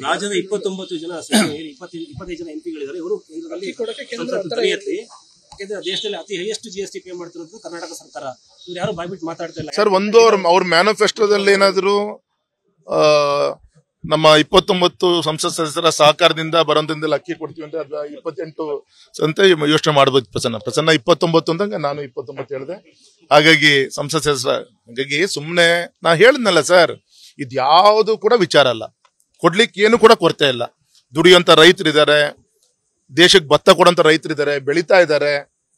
ರಾಜ್ಯದ ಇಪ್ಪತ್ತೊಂಬತ್ತು ಜನ ಸೇರಿ ಇಪ್ಪತ್ತೈದು ಇಪ್ಪತ್ತೈದು ಜನ ಎಂಪಿಗಳಿದ್ದಾರೆ ಇವರು ಕೇಂದ್ರದಲ್ಲಿ ಸಂಸತ್ತು ಧ್ವನಿ ಎತ್ತಿ ಯಾಕೆಂದ್ರೆ ದೇಶದಲ್ಲಿ ಅತಿ highest G S T pay ಮಾಡ್ತಿರೋದು ಕರ್ನಾಟಕ ಸರ್ಕಾರ ಇವ್ರು ಯಾರು ಬಾಯ್ಬಿಟ್ಟು ಮಾತಾಡ್ತಾ ಇಲ್ಲ ಸರ್ ಒಂದು ಅವ್ರ ಅವ್ರ ಮ್ಯಾನಿಫೆಸ್ಟೋದಲ್ಲಿ ಏನಾದ್ರು ಆ, ನಮ್ಮ ಇಪ್ಪತ್ತೊಂಬತ್ತು ಸಂಸತ್ ಸದಸ್ಯರ ಸಹಕಾರದಿಂದ ಬರೋದ್ರಿಂದ ಅಕ್ಕಿ ಕೊಡ್ತೀವಿ ಅಂತ ಅಥವಾ ಇಪ್ಪತ್ತೆಂಟು ಅಂತ ಯೋಚನೆ ಮಾಡ್ಬೋದು ಪ್ರಸನ್ನ ಪ್ರಸನ್ನ ಇಪ್ಪತ್ತೊಂಬತ್ತು ಅಂದಂಗ ನಾನು ಇಪ್ಪತ್ತೊಂಬತ್ತು ಹೇಳಿದೆ ಹಾಗಾಗಿ ಸಂಸತ್ ಸದಸ್ಯರ ಹಾಗಾಗಿ ಸುಮ್ಮನೆ ನಾ ಹೇಳಿದ್ನಲ್ಲ ಸರ್ ಇದ್ಯಾವುದು ಕೂಡ ವಿಚಾರ ಅಲ್ಲ ಕೊಡ್ಲಿಕ್ಕೆ ಏನು ಕೂಡ ಕೊರತೆ ಇಲ್ಲ ದುಡಿಯುವಂತ ರೈತರಿದ್ದಾರೆ ದೇಶಕ್ಕೆ ಭತ್ತ ಕೊಡೋಂತ ರೈತರಿದ್ದಾರೆ ಬೆಳೀತಾ ಇದ್ದಾರೆ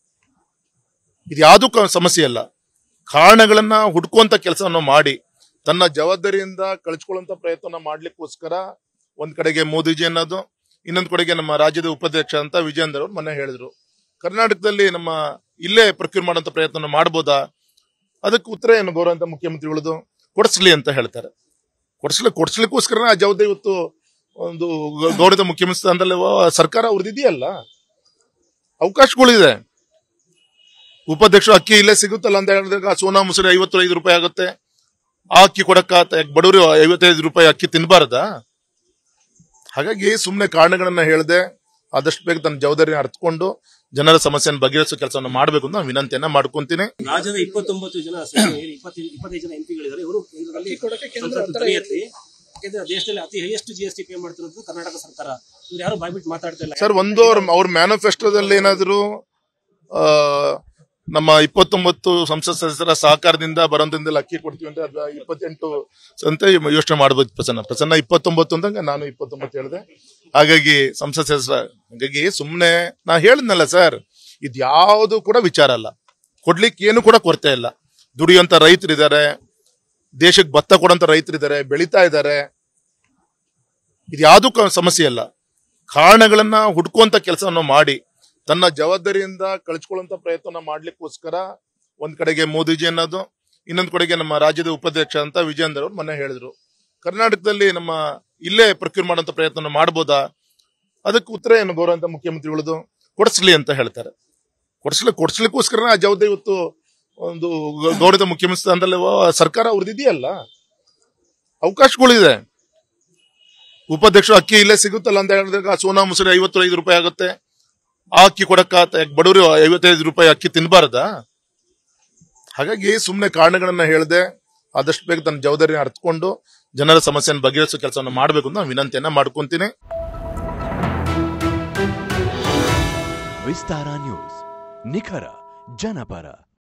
ಇದ್ಯಾವುದು ಕ- ಸಮಸ್ಯೆ ಅಲ್ಲ ಕಾರಣಗಳನ್ನ ಹುಡ್ಕುವಂತ ಕೆಲಸವನ್ನು ಮಾಡಿ ತನ್ನ ಜವಾಬ್ದಾರಿಯಿಂದ ಕಳಿಸ್ಕೊಳ್ಳುವಂತ ಪ್ರಯತ್ನ ಮಾಡ್ಲಿಕ್ಕೋಸ್ಕರ ಒಂದ್ ಕಡೆಗೆ ಮೋದಿಜಿ ಅನ್ನೋದು ಇನ್ನೊಂದ್ ಕಡೆಗೆ ನಮ್ಮ ರಾಜ್ಯದ ಉಪಾಧ್ಯಕ್ಷ ಅಂತ ವಿಜಯೇಂದ್ರ ಅವರು ಮೊನ್ನೆ ಹೇಳಿದ್ರು ಕರ್ನಾಟಕದಲ್ಲಿ ನಮ್ಮ ಇಲ್ಲೇ ಪ್ರೊಕ್ಯೂರ್ ಮಾಡುವಂತ ಪ್ರಯತ್ನ ಮಾಡ್ಬೋದಾ ಅದಕ್ಕೆ ಉತ್ತರ ಏನು ಗೌರವಂತ ಮುಖ್ಯಮಂತ್ರಿಗಳದು ಕೊಡಿಸ್ಲಿ ಅಂತ ಹೇಳ್ತಾರೆ ಕೊಡಿಸ್ಲಿ ಕೊಡಿಸ್ಲಿಕ್ಕೋಸ್ಕರ ಆ ಜವಾಬ್ದಾರಿ ಇವತ್ತು ಒಂದು ಗ- ಗೌರವದ ಮುಖ್ಯಮಂತ್ರಿ ಸ್ಥಾನದಲ್ಲಿ ವ- ಸರ್ಕಾರ ಅವ್ರದ್ದು ಇದೆಯಲ್ಲ ಅವಕಾಶಗಳಿದೆ ಉಪಾಧ್ಯಕ್ಷರು ಅಕ್ಕಿ ಇಲ್ಲೇ ಸಿಗುತ್ತಲ್ಲ ಅಂತ ಹೇಳಿದಾಗ ಸೋನಾ ಮುಸುರಿ ಐವತ್ತೈದು ರೂಪಾಯಿ ಆಗುತ್ತೆ ಆ ಅಕ್ಕಿ ಕೊಡಕ್ಕ ಬಡವರು ಐವತ್ತೈದು ರೂಪಾಯಿ ಅಕ್ಕಿ ತಿನ್ಬಾರ್ದಾ ಹಾಗಾಗಿ ಸುಮ್ಮನೆ ಕಾರಣಗಳನ್ನ ಹೇಳ್ದೆ ಆದಷ್ಟು ಬೇಗ ತನ್ನ ಜವಾಬ್ದಾರಿನ ಅರ್ಥಕೊಂಡು ಜನರ ಸಮಸ್ಯೆಯನ್ನು ಬಗೆಹರಿಸೋ ಕೆಲಸವನ್ನು ಮಾಡಬೇಕು ಅಂತ ನಾನು ವಿನಂತಿಯನ್ನ ಮಾಡ್ಕೊಂತೀನಿ ರಾಜ್ಯದ ಇಪ್ಪತ್ತೊಂಬತ್ತು ಜನ ಸೇರಿ ಇಪ್ಪತ್ತೈದು ಇಪ್ಪತ್ತೈದು ಜನ ಎಂಪಿಗಳಿದ್ದಾರೆ ಇವರು ಕೇಂದ್ರದಲ್ಲಿ ಸಂಸತ್ತು ಧ್ವನಿ ಎತ್ತಿ ಯಾಕೆಂದ್ರೆ ದೇಶದಲ್ಲಿ ಅತಿ highest G S T pay ಮಾಡ್ತಿರೋದು ಕರ್ನಾಟಕ ಸರ್ಕಾರ ಇವ್ರು ಯಾರು ಬಾಯ್ಬಿಟ್ಟು ಮಾತಾಡ್ತಾ ಇಲ್ಲ ಸರ್ ಒಂದು ಅವ್ರ ಅವ್ರ ಮ್ಯಾನಿಫೆಸ್ಟೋದಲ್ಲಿ ಏನಾದ್ರು ಆ, ನಮ್ಮ ಇಪ್ಪತ್ತೊಂಬತ್ತು ಸಂಸತ್ ಸದಸ್ಯರ ಸಹಕಾರದಿಂದ ಬರೋದ್ರಿಂದ ಅಕ್ಕಿ ಕೊಡ್ತೀವಿ ಅಂತ ಅಥವಾ ಇಪ್ಪತ್ತೆಂಟು ಅಂತ ಯೋಚನೆ ಮಾಡ್ಬೋದು ಪ್ರಸನ್ನ ಪ್ರಸನ್ನ ಇಪ್ಪತ್ತೊಂಬತ್ತು ಅಂದಂಗ ನಾನು ಇಪ್ಪತ್ತೊಂಬತ್ತು ಹೇಳಿದೆ ಹಾಗಾಗಿ ಸಂಸತ್ ಸದಸ್ಯರ ಹಾಗಾಗಿ ಸುಮ್ಮನೆ ನಾ ಹೇಳಿದ್ನಲ್ಲ ಸರ್ ಇದ್ಯಾವುದು ಕೂಡ ವಿಚಾರ ಅಲ್ಲ ಕೊಡ್ಲಿಕ್ಕೆ ಏನು ಕೂಡ ಕೊರತೆ ಇಲ್ಲ ದುಡಿಯುವಂತ ರೈತರಿದ್ದಾರೆ ದೇಶಕ್ಕೆ ಭತ್ತ ಕೊಡೋಂತ ರೈತರಿದ್ದಾರೆ ಬೆಳೀತಾ ಇದ್ದಾರೆ ಇದ್ಯಾವುದು ಕ- ಸಮಸ್ಯೆ ಅಲ್ಲ ಕಾರಣಗಳನ್ನ ಹುಡ್ಕುವಂತ ಕೆಲಸವನ್ನು ಮಾಡಿ ತನ್ನ ಜವಾಬ್ದಾರಿಯಿಂದ ಕಳಿಸ್ಕೊಳ್ಳುವಂತ ಪ್ರಯತ್ನ ಮಾಡ್ಲಿಕ್ಕೋಸ್ಕರ ಒಂದ್ ಕಡೆಗೆ ಮೋದಿಜಿ ಅನ್ನೋದು ಇನ್ನೊಂದ್ ಕಡೆಗೆ ನಮ್ಮ ರಾಜ್ಯದ ಉಪಾಧ್ಯಕ್ಷ ಅಂತ ವಿಜಯೇಂದ್ರ ಅವರು ಮೊನ್ನೆ ಹೇಳಿದ್ರು ಕರ್ನಾಟಕದಲ್ಲಿ ನಮ್ಮ ಇಲ್ಲೇ ಪ್ರೊಕ್ಯೂರ್ ಮಾಡುವಂತ ಪ್ರಯತ್ನ ಮಾಡ್ಬೋದಾ ಅದಕ್ಕೆ ಉತ್ತರ ಏನು ಗೌರವಂತ ಮುಖ್ಯಮಂತ್ರಿಗಳದು ಕೊಡಿಸ್ಲಿ ಅಂತ ಹೇಳ್ತಾರೆ ಕೊಡಿಸ್ಲಿ ಕೊಡಿಸ್ಲಿಕ್ಕೋಸ್ಕರ ಆ ಜವಾಬ್ದಾರಿ ಇವತ್ತು ಒಂದು ಗ- ಗೌರವದ ಮುಖ್ಯಮಂತ್ರಿ ಸ್ಥಾನದಲ್ಲಿ ವ- ಸರ್ಕಾರ ಅವ್ರದ್ದು ಇದೆಯಲ್ಲ ಅವಕಾಶಗಳಿದೆ ಉಪಾಧ್ಯಕ್ಷರು ಅಕ್ಕಿ ಇಲ್ಲೇ ಸಿಗುತ್ತಲ್ಲ ಅಂತ ಹೇಳಿದಾಗ ಸೋನಾ ಮುಸುರಿ ಐವತ್ತೈದು ರೂಪಾಯಿ ಆಗುತ್ತೆ ಆ ಅಕ್ಕಿ ಕೊಡಕ್ಕ ಬಡವರು ಐವತ್ತೈದು ರೂಪಾಯಿ ಅಕ್ಕಿ ತಿನ್ಬಾರ್ದಾ ಹಾಗಾಗಿ ಸುಮ್ಮನೆ ಕಾರಣಗಳನ್ನ ಹೇಳ್ದೆ ಆದಷ್ಟು ಬೇಗ ತನ್ನ ಜವಾಬ್ದಾರಿನ ಅರ್ಥಕೊಂಡು ಜನರ ಸಮಸ್ಯೆಯನ್ನು ಬಗೆಹರಿಸೋ ಕೆಲಸವನ್ನು ಮಾಡಬೇಕು ಅಂತ ನಾನು ವಿನಂತಿಯನ್ನ ಮಾಡ್ಕೊಂತೀನಿ ವಿಸ್ತಾರ ನ್ಯೂಸ್ ನಿಖರ ಜನಪರ